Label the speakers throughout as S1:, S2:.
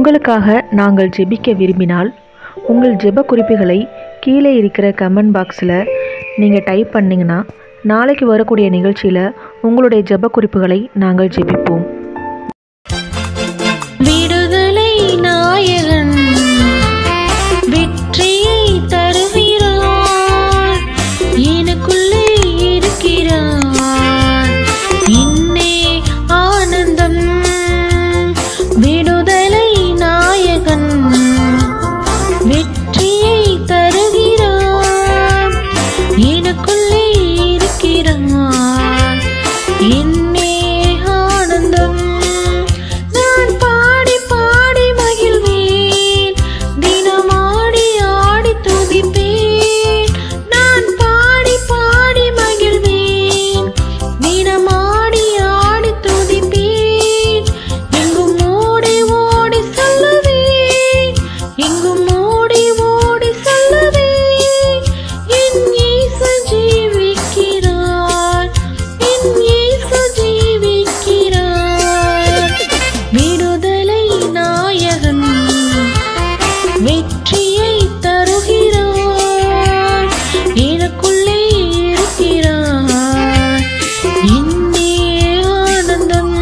S1: உங்களுக்காக நாங்கள் ஜெபிக்க விரும்பினால் உங்கள் ஜெப குறிப்புகளை கீழே இருக்கிற கமெண்ட் பாக்ஸில் நீங்கள் டைப் பண்ணிங்கன்னா நாளைக்கு வரக்கூடிய நிகழ்ச்சியில் உங்களுடைய ஜெப குறிப்புகளை நாங்கள் ஜெபிப்போம்
S2: விடுதலை நாயகன் வெற்றியை தருகிறார் எனக்குள்ளே இருக்கிறார் இன்னே ஆனந்தம் விடுதலை நாயகன் வெற்றியை தருகிறார் எனக்குள்ளே இருக்கிறார் என்னே ஆனந்தம் நான் பாடி பாடி மகிழ்வேன் தினமாடி ஆடி துதிப்பேன் நான் பாடி பாடி மகிழ்வேன் தினமாடி ஆடி துதிப்பேன் எங்கும் ஓடி ஓடி சொல்லுவேன் எங்கும் ஓடி ஓடி சொல்லுவேன் என் இயேசு ஜீவிக்கிறார் என் இயேசு ஜீவிக்கிறார் விடுதலை நாயகன் வெற்றியை தருகிறார் எனக்குள்ளே இருக்கிறார் இன்னே ஆனந்தம்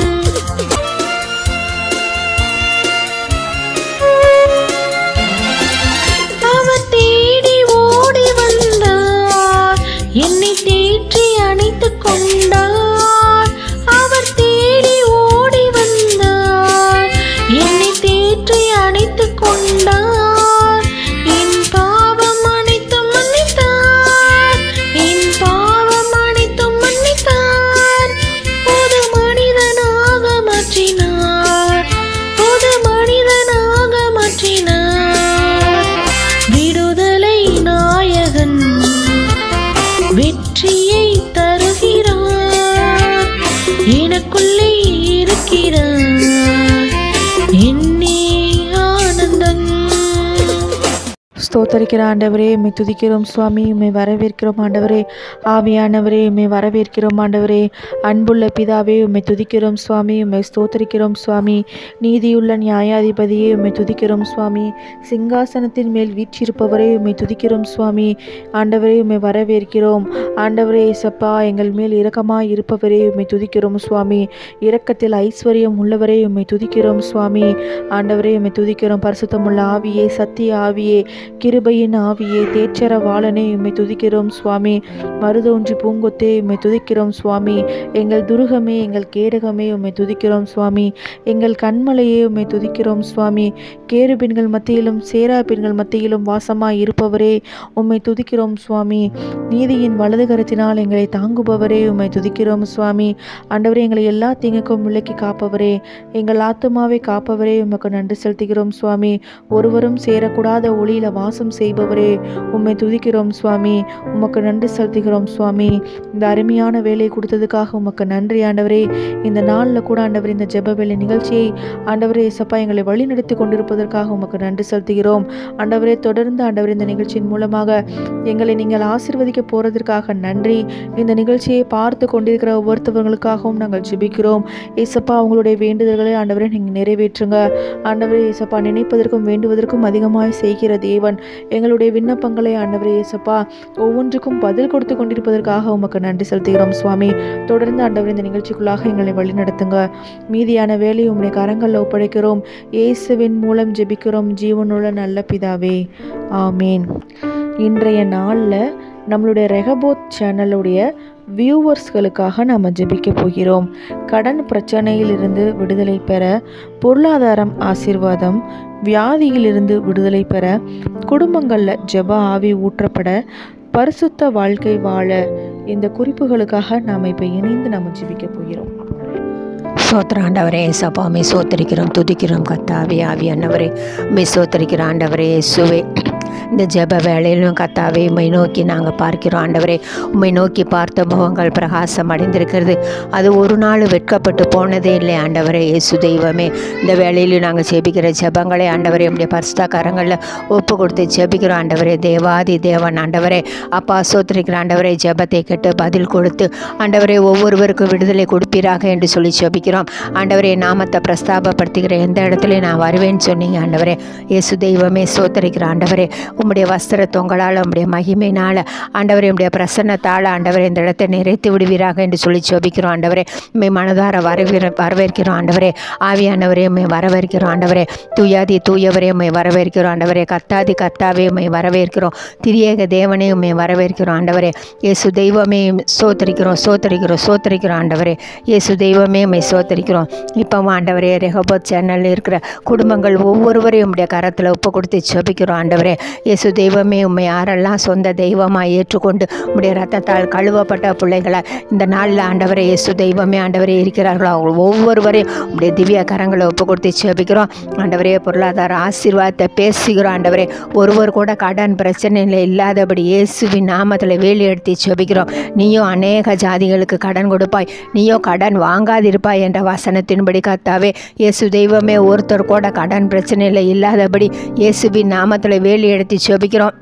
S2: அவர் தேடி ஓடி வந்தார் என்னை தேற்றி அணைத்துக் கொண்டார் அவர் தேடி ஓடி வந்தார் என்னை தேற்றி அணைத்துக் கொண்டார் என் பாவம் அனைத்தும் மன்னித்தார் என் பாவம் அனைத்தும் மன்னித்தார் புது மனிதனாக மாற்றினார் புது மனிதனாக மாற்றினார் விடுதலை நாயகன் வெற்றியை தருகிறார் எனக்குள்ளே இருக்கிறார் என்னே ஆனந்தம்
S1: ஸ்தோத்தரிக்கிற ஆண்டவரே உம்மை துதிக்கிறோம் சுவாமி உம்மை வரவேற்கிறோம் ஆண்டவரே ஆவியானவரே உம்மை வரவேற்கிறோம் ஆண்டவரே அன்புள்ள பிதாவே உம்மை துதிக்கிறோம் சுவாமி உம்மை ஸ்தோத்தரிக்கிறோம் சுவாமி நீதியுள்ள நியாயாதிபதியே உம்மை துதிக்கிறோம் சுவாமி சிங்காசனத்தின் மேல் வீற்றிருப்பவரே உம்மை துதிக்கிறோம் சுவாமி ஆண்டவரே உம்மை வரவேற்கிறோம் ஆண்டவரே இசப்பா எங்கள் மேல் இரக்கமாய் இருப்பவரே உம்மை துதிக்கிறோம் சுவாமி இரக்கத்தில் ஐஸ்வர்யம் உள்ளவரே உம்மை துதிக்கிறோம் சுவாமி ஆண்டவரே உம்மை துதிக்கிறோம் பரிசுத்தமுள்ள ஆவியே சத்திய ஆவியே கிருபையின் ஆவியே தேச்சர வாளனே உம்மை துதிக்கிறோம் சுவாமி மருதோன்றி பூங்கொத்தே உம்மை துதிக்கிறோம் சுவாமி எங்கள் துருகமே எங்கள் கேடகமே உம்மை துதிக்கிறோம் சுவாமி எங்கள் கண்மலையே உம்மை துதிக்கிறோம் சுவாமி கேருபின்கள் மத்தியிலும் சேராபின்கள் மத்தியிலும் வாசமாய் இருப்பவரே உம்மை துதிக்கிறோம் சுவாமி நீதியின் வலது கரத்தினால் எங்களை தாங்குபவரே உம்மை துதிக்கிறோம் சுவாமி ஆண்டவரே எங்களை எல்லா தீங்குக்கும் விலக்கி காப்பவரே எங்கள் ஆத்துமாவை காப்பவரே உமக்கு நன்றி செலுத்துகிறோம் சுவாமி ஒருவரும் சேரக்கூடாத ஒளியில வாசம் செய்பவரே உம்மை துதிக்கிறோம் சுவாமி உமக்கு நன்றி செலுத்துகிறோம் சுவாமி இந்த அருமையான வேலை கொடுத்ததுக்காக உமக்கு நன்றி ஆண்டவரே இந்த நாளில் கூட ஆண்டவர் இந்த ஜெப வேலை நிகழ்ச்சியை ஆண்டவரே சப்பா எங்களை வழிநடத்தி கொண்டிருப்பதற்காக உமக்கு நன்றி செலுத்துகிறோம் ஆண்டவரே தொடர்ந்து ஆண்டவர் இந்த நிகழ்ச்சியின் மூலமாக எங்களை நீங்கள் ஆசிர்வதிக்க போறதற்காக நன்றி இந்த நிகழ்ச்சியை பார்த்து கொண்டிருக்கிற ஒவ்வொருத்தவர்களுக்காகவும் நாங்கள் ஜெபிக்கிறோம் ஏசப்பா உங்களுடைய வேண்டுதல்களை ஆண்டவரே நீங்கள் நிறைவேற்றுங்க ஆண்டவரே ஏசப்பா நினைப்பதற்கும் வேண்டுவதற்கும் அதிகமாய் செய்கிற தேவன் எங்களுடைய விண்ணப்பங்களை ஆண்டவரே ஏசப்பா ஒவ்வொன்றுக்கும் பதில் கொடுத்து கொண்டிருப்பதற்காக உமக்கு நன்றி செலுத்துகிறோம் சுவாமி தொடர்ந்து ஆண்டவர் இந்த நிகழ்ச்சிக்குள்ளாக எங்களை வழிநடத்துங்க மீதியான வேலையை உம்முடைய கரங்களில் ஒப்படைக்கிறோம் இயேசுவின் மூலம் ஜெபிக்கிறோம் ஜீவனுள்ள நல்ல பிதாவே ஆமேன் இன்றைய நாளில் நம்மளுடைய ரெகபோத் சேனலுடைய வியூவர்ஸ்களுக்காக நாம் ஜெபிக்க போகிறோம் கடன் பிரச்சனையிலிருந்து விடுதலை பெற பொருளாதாரம் ஆசீர்வாதம் வியாதியிலிருந்து விடுதலை பெற குடும்பங்களில் ஜெப ஆவி ஊற்றப்பட பரிசுத்த வாழ்க்கை வாழ இந்த குறிப்புகளுக்காக நாம் இப்போ இணைந்து நாம் ஜெபிக்க போகிறோம்
S3: சோத்திர ஆண்டவரே சப்பா மே சோத்தரிக்கிறோம் துதிக்கிறோம் கத்தாவே ஆவி அன்னவரே மே சோத்தரிக்கிற ஆண்டவரே சுவே இந்த ஜெப வேளையிலும் கத்தாவே உம்மை நோக்கி நாங்கள் பார்க்கிறோம் ஆண்டவரே உம்மை நோக்கி பார்த்த முகங்கள் பிரகாசம் அடைந்திருக்கிறது அது ஒரு நாள் வெட்கப்பட்டு போனதே இல்லை ஆண்டவரே இயேசு தெய்வமே இந்த வேளையிலும் நாங்கள் ஜெபிக்கிற ஜெபங்களை ஆண்டவரே நம்முடைய பரிசுத்த கரங்களில் ஒப்பு கொடுத்து ஜெபிக்கிறோம் ஆண்டவரே தேவாதி தேவன் ஆண்டவரே அப்பா சோத்திரிக்கிற ஆண்டவரே ஜெபத்தை கேட்டு பதில் கொடுத்து ஆண்டவரே ஒவ்வொருவருக்கும் விடுதலை கொடுப்பீராக என்று சொல்லி ஜெபிக்கிறோம் ஆண்டவரே நாமத்தை பிரஸ்தாபப்படுத்துகிற எந்த இடத்துல நான் வருவேன்னு சொன்னீங்க ஆண்டவரே இயேசு தெய்வமே சோத்தரிக்கிற ஆண்டவரே உம்முடைய வஸ்திர தொங்கலால் உம்முடைய மகிமையினால் ஆண்டவரே உம்முடைய பிரசன்னத்தால் ஆண்டவரே இந்த இடத்தை நிறைத்து விடுவீராக என்று சொல்லி ஜெபிக்கிறோம் ஆண்டவரே உண்மை மனதார வரவேற வரவேற்கிறோம் ஆண்டவரே ஆவியானவரே உண்மை வரவேற்கிறோம் ஆண்டவரே தூயாதி தூயவரே உண்மை வரவேற்கிறோம் ஆண்டவரே கத்தாதி கத்தாவே உண்மை வரவேற்கிறோம் திரியேக தேவனே உண்மை வரவேற்கிறோம் ஆண்டவரே இயேசு தெய்வமே சோத்தரிக்கிறோம் சோத்தரிக்கிறோம் சோத்தரிக்கிறோம் ஆண்டவரே இயேசு தெய்வமே உண்மை சோத்தரிக்கிறோம் இப்போ ஆண்டவரே ரெஹபோத் சேனலில் இருக்கிற குடும்பங்கள் ஒவ்வொருவரையும் உம்முடைய கரத்தில் ஒப்பு கொடுத்து ஜெபிக்கிறோம் ஆண்டவரே இயேசு தெய்வமே உண்மை யாரெல்லாம் சொந்த தெய்வமாக ஏற்றுக்கொண்டு உம்முடைய ரத்தத்தால் கழுவப்பட்ட பிள்ளைகளை இந்த நாளில் ஆண்டவரே இயேசு தெய்வமே ஆண்டவரே இருக்கிறார்களோ அவங்க ஒவ்வொருவரையும் உம்முடைய திவ்ய கரங்களை ஒப்பு கொடுத்து ஜெபிக்கிறோம் ஆண்டவரே பொருளாதார ஆசீர்வாதத்தை பேசுகிறோம் ஆண்டவரே ஒருவர் கூட கடன் பிரச்சனையில் இல்லாதபடி இயேசுவின் நாமத்தில் வேலி எடுத்து ஜெபிக்கிறோம் நீயும் அநேக ஜாதிகளுக்கு கடன் கொடுப்பாய் நீயோ கடன் வாங்காதிருப்பாய் என்ற வசனத்தின்படி கத்தாவே இயேசு தெய்வமே ஒருத்தர் கூட கடன் பிரச்சனையில் இல்லாதபடி இயேசுவின் நாமத்தில் வேலி எடுத்து ஜெபிக்கிறோம்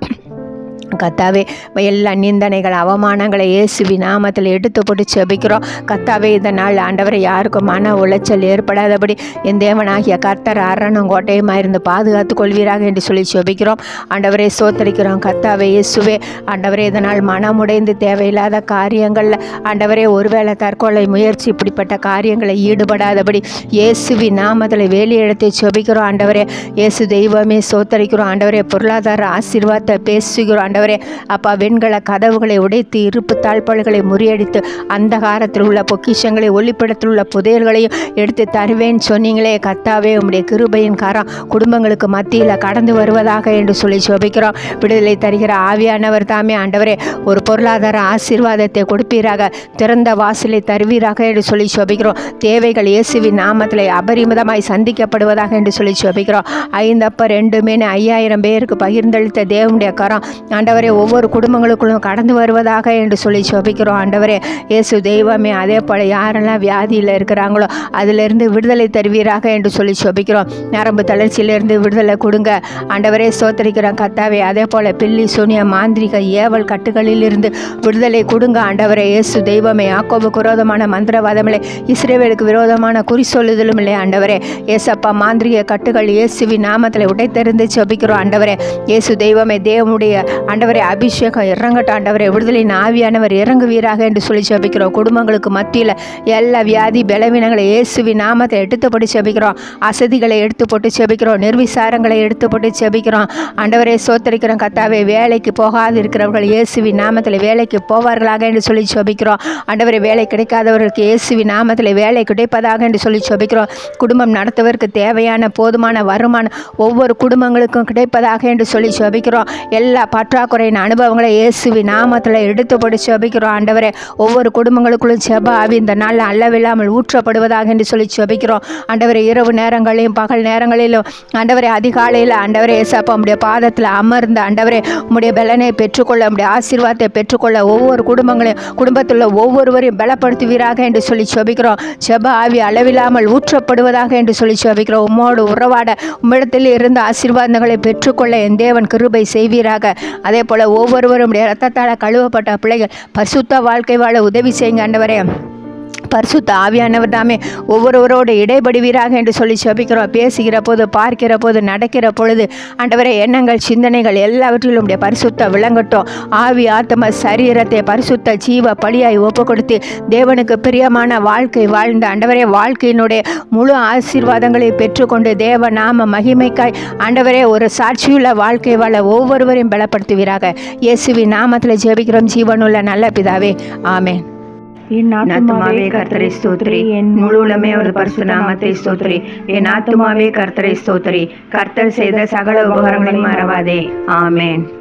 S3: கத்தாவே எல்லா நிந்தனைகள் அவமானங்களை இயேசுவி நாமத்தில் எடுத்து போட்டு செபிக்கிறோம் கத்தாவே இந்த நாள் ஆண்டவரை யாருக்கும் மன உளைச்சல் ஏற்படாதபடி என் தேவனாகிய கர்த்தர் அரணம் கோட்டையுமா இருந்து பாதுகாத்து கொள்வீராக என்று சொல்லி செபிக்கிறோம் ஆண்டவரே சோத்தரிக்கிறோம் கத்தாவே இயேசுவே ஆண்டவரே இதனால் மனமுடைந்து தேவையில்லாத காரியங்களில் ஆண்டவரே ஒருவேளை தற்கொலை முயற்சி இப்படிப்பட்ட காரியங்களை ஈடுபடாதபடி இயேசுவி நாமத்தில் வேலி எடுத்து செபிக்கிறோம் ஆண்டவரே இயேசு தெய்வமே சோத்தரிக்கிறோம் ஆண்டவரே பொருளாதார ஆசீர்வாதத்தை பேசுகிறோம் ஆண்டவரே அப்பா வெண்கல கதவுகளை உடைத்து இருப்பு தாழ்பாள்களை முறியடித்து அந்தகாரத்தில் உள்ள பொக்கிஷங்களை ஒளிப்படத்தில் உள்ள புதையல்களையும் எடுத்து தருவேன் சொன்னீங்களே கத்தாவே உம்முடைய கிருபையின் காரம் குடும்பங்களுக்கு மத்தியில் கடந்து வருவதாக என்று சொல்லி சோபிக்கிறோம் விடுதலை தருகிற ஆவியானவர் தாமே ஆண்டவரே ஒரு பொருளாதார ஆசீர்வாதத்தை கொடுப்பீராக திறந்த வாசலை தருவீராக என்று சொல்லி சோபிக்கிறோம் தேவைகள் இயேசுவின் நாமத்தில் அபரிமிதமாய் சந்திக்கப்படுவதாக என்று சொல்லி சோபிக்கிறோம் ஐந்தப்ப ரெண்டு மீன் ஐயாயிரம் பேருக்கு பகிர்ந்தளித்த தேவனுடைய கரம் ஆண்டவரே ஒவ்வொரு குடும்பங்களுக்குள்ளும் கடந்து வருவதாக என்று சொல்லி சோபிக்கிறோம் ஆண்டவரே இயேசு தெய்வமே அதே போல் யாரெல்லாம் வியாதியில் இருக்கிறாங்களோ அதிலிருந்து விடுதலை தருவீராக என்று சொல்லி சோபிக்கிறோம் நரம்பு தளர்ச்சியிலிருந்து விடுதலை கொடுங்க ஆண்டவரே சோத்தரிக்கிறோம் கத்தாவே அதே போல் பில்லி சூனிய மாந்திரிக ஏவல் கட்டுகளிலிருந்து விடுதலை கொடுங்க ஆண்டவரே இயேசு தெய்வமே யாக்கோபுக்கு விரோதமான மந்திரவாதமில்லை இஸ்ரேவேலுக்கு விரோதமான குறி சொல்லுதலும் இல்லை ஆண்டவரே ஏசப்பா மாந்திரிக கட்டுகள் இயேசுவி நாமத்தில் உடைத்தெறிந்து செபிக்கிறோம் ஆண்டவரே இயேசு தெய்வமே தேவனுடைய ஆண்டவரே அபிஷேகம் இறங்கட்டும் ஆண்டவரே விடுதலின் ஆவியானவர் இறங்குவீராக என்று சொல்லி செபிக்கிறோம் குடும்பங்களுக்கு மத்தியில் எல்லா வியாதி பலவீனங்களை இயேசுவி நாமத்தை எடுத்துப்பட்டு செபிக்கிறோம் அசதிகளை எடுத்து போட்டு செபிக்கிறோம் நிர்விசாரங்களை எடுத்து போட்டு செபிக்கிறோம் ஆண்டவரே சோத்தரிக்கிறோம் கத்தாவே வேலைக்கு போகாது இருக்கிறவர்கள் இயேசுவி நாமத்தில் வேலைக்கு போவார்களாக என்று சொல்லி செபிக்கிறோம் ஆண்டவரே வேலை கிடைக்காதவர்களுக்கு இயேசுவி நாமத்தில் வேலை கிடைப்பதாக என்று சொல்லி செபிக்கிறோம் குடும்பம் நடத்துவதற்கு தேவையான போதுமான வருமானம் ஒவ்வொரு குடும்பங்களுக்கும் கிடைப்பதாக என்று சொல்லி செபிக்கிறோம் எல்லா பற்றாக்குறையின் அனுபவங்களை இயேசுவி நாமத்தில் எடுத்து போட்டு செபிக்கிறோம் ஆண்டவரே ஒவ்வொரு குடும்பங்களுக்குள்ளும் செப ஆவி இந்த நாளில் அல்லவில்லாமல் ஊற்றப்படுவதாக என்று சொல்லி செபிக்கிறோம் ஆண்டவரே இரவு நேரங்களிலும் பகல் நேரங்களிலும் ஆண்டவரே அதிகாலையில் ஆண்டவரே ஏசப்பா உம்முடைய பாதத்தில் அமர்ந்த ஆண்டவரே உம்முடைய பலனை பெற்றுக்கொள்ள உம்முடைய ஆசீர்வாதத்தை பெற்றுக்கொள்ள ஒவ்வொரு குடும்பங்களையும் குடும்பத்தில் உள்ள ஒவ்வொருவரையும் பலப்படுத்துவீராக என்று சொல்லி செபிக்கிறோம் செப ஆவி அளவில்லாமல் ஊற்றப்படுவதாக என்று சொல்லி செபிக்கிறோம் உம்மோடு உறவாட உம்மிடத்தில் இருந்து ஆசீர்வாதங்களை பெற்றுக்கொள்ள என் தேவன் கிருபை செய்வீராக அதே போல் ஒவ்வொருவரும் ரத்தத்தால் கழுவப்பட்ட பிள்ளைகள் பரிசுத்த வாழ்க்கை வாழ உதவி செய்யுங்க ஆண்டவரே பரிசுத்த ஆவியானவர் தாமே ஒவ்வொருவரோடு இடைபடுவீராக என்று சொல்லி செபிக்கிறோம் பேசுகிற போது பார்க்கிற போது நடக்கிற பொழுது ஆண்டவரே எண்ணங்கள் சிந்தனைகள் எல்லாவற்றிலும் உடைய பரிசுத்த விளங்கட்டும் ஆவி ஆத்ம சரீரத்தை பரிசுத்த ஜீவ பலியாய் ஒப்பு கொடுத்து தேவனுக்கு பிரியமான வாழ்க்கை வாழ்ந்த ஆண்டவரே வாழ்க்கையினுடைய முழு ஆசீர்வாதங்களை பெற்றுக்கொண்டு தேவ நாம மகிமைக்காய் ஆண்டவரே ஒரு சாட்சியுள்ள வாழ்க்கை வாழ ஒவ்வொருவரையும் பலப்படுத்துவீராக இயேசுவின் நாமத்தில் ஜெபிக்கிறோம் ஜீவனுள்ள நல்ல பிதாவே ஆமென்
S1: என்
S3: என் ஆத்துமாவே கர்த்தரை ஸ்தோத்ரி என் முழுலமே ஒரு பரிசு நாமத்தை ஸ்தோத்ரி என் ஆத்துமாவே கர்த்தரை ஸ்தோத்ரி கர்த்தர் செய்த சகல உபகாரங்களையும் மறவாதே ஆமென்